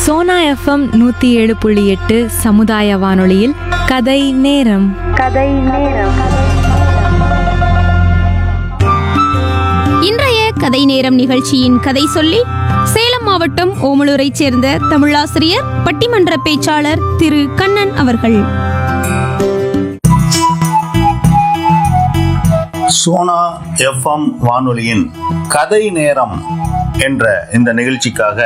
Sona FM நூற்றி ஏழு புள்ளி எட்டு சமுதாய வானொலியில் கதை நேரம் இன்றைய கதை நேரம் நிகழ்ச்சியின் கதை சொல்லி சேலம் மாவட்டம் ஓமலூரைச் சேர்ந்த தமிழாசிரியர் பட்டிமன்ற பேச்சாளர் திரு கண்ணன் அவர்கள் சோனா எஃப்எம் வானொலியின் கதை நேரம் என்ற இந்த நிகழ்ச்சிக்காக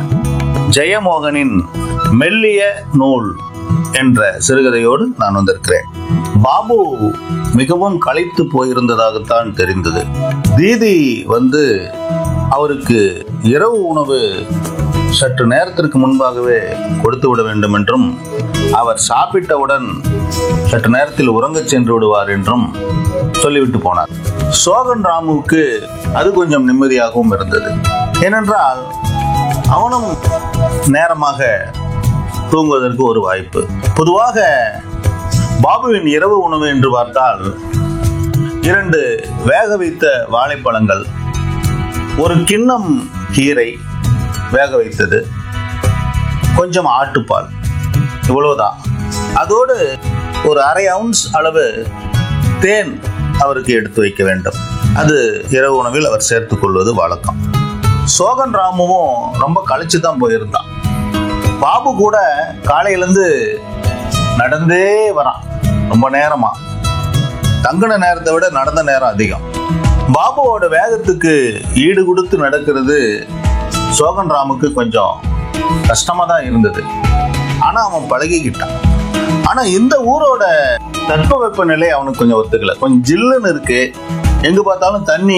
ஜெயமோகனின் மெல்லிய நூல் என்ற சிறுகதையோடு நான் வந்திருக்கிறேன் பாபு மிகவும் களைத்து போயிருந்ததாகத்தான் தெரிந்தது தீதி வந்து அவருக்கு இரவு உணவு சற்று நேரத்திற்கு முன்பாகவே கொடுத்து விட வேண்டும் என்றும் அவர் சாப்பிட்டவுடன் சற்று நேரத்தில் உறங்கச் சென்று விடுவார் என்றும் சொல்லிவிட்டு போனார் சோகன் ராமுவுக்கு அது கொஞ்சம் நிம்மதியாகவும் இருந்தது ஏனென்றால் அவனும் நேரமாக தூங்குவதற்கு ஒரு வாய்ப்பு பொதுவாக பாபுவின் இரவு உணவு என்று பார்த்தால் இரண்டு வேக வைத்த வாழைப்பழங்கள் ஒரு கிண்ணம் கீரை வேக வைத்தது கொஞ்சம் ஆட்டுப்பால் இவ்வளவுதான் அதோடு ஒரு அரை அவுன்ஸ் அளவு தேன் அவருக்கு எடுத்து வைக்க வேண்டும் அது இரவு உணவில் அவர் சேர்த்துக் கொள்வது வழக்கம் சோகன் ராமுவும் ரொம்ப கழிச்சு தான் போயிருந்தான் பாபு கூட காலையிலேருந்து நடந்தே வரான் ரொம்ப நேரமா தங்குன நேரத்தை விட நடந்த நேரம் அதிகம் பாபுவோட வேகத்துக்கு ஈடு கொடுத்து நடக்கிறது சோகன் ராமுக்கு கொஞ்சம் கஷ்டமா தான் இருந்தது ஆனா அவன் பழகிக்கிட்டான் ஆனா இந்த ஊரோட தட்பவெப்ப நிலை அவனுக்கு கொஞ்சம் ஒத்துக்கல கொஞ்சம் ஜில்லுன்னு இருக்கு எங்க பார்த்தாலும் தண்ணி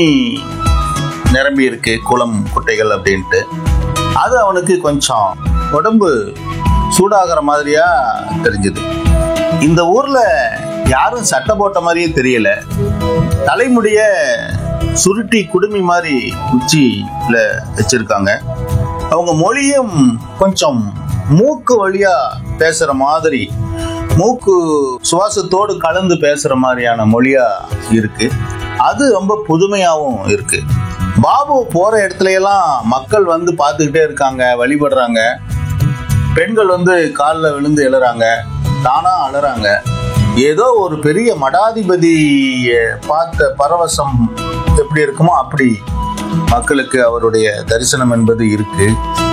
நிரம்பி இருக்கு குளம் குட்டைகள் அப்படின்ட்டு அது அவனுக்கு கொஞ்சம் உடம்பு சூடாகிற மாதிரியா தெரிஞ்சது இந்த ஊர்ல யாரும் சட்டை போட்ட மாதிரியே தெரியல தலைமுடிய சுருட்டி குடுமி மாதிரி உச்சியில வச்சிருக்காங்க அவங்க மொழியும் கொஞ்சம் மூக்கு வழியா பேசுற மாதிரி மூக்கு சுவாசத்தோடு கலந்து பேசுற மாதிரியான மொழியா இருக்கு அது ரொம்ப புதுமையாவும் இருக்கு பாபு போற இடத்துல எல்லாம் மக்கள் வந்து பார்த்துக்கிட்டே இருக்காங்க வழிபடுறாங்க பெண்கள் வந்து காலில் விழுந்து எழறாங்க தானா அழறாங்க ஏதோ ஒரு பெரிய மடாதிபதியை பார்த்த பரவசம் எப்படி இருக்குமோ அப்படி மக்களுக்கு அவருடைய தரிசனம் என்பது இருக்கு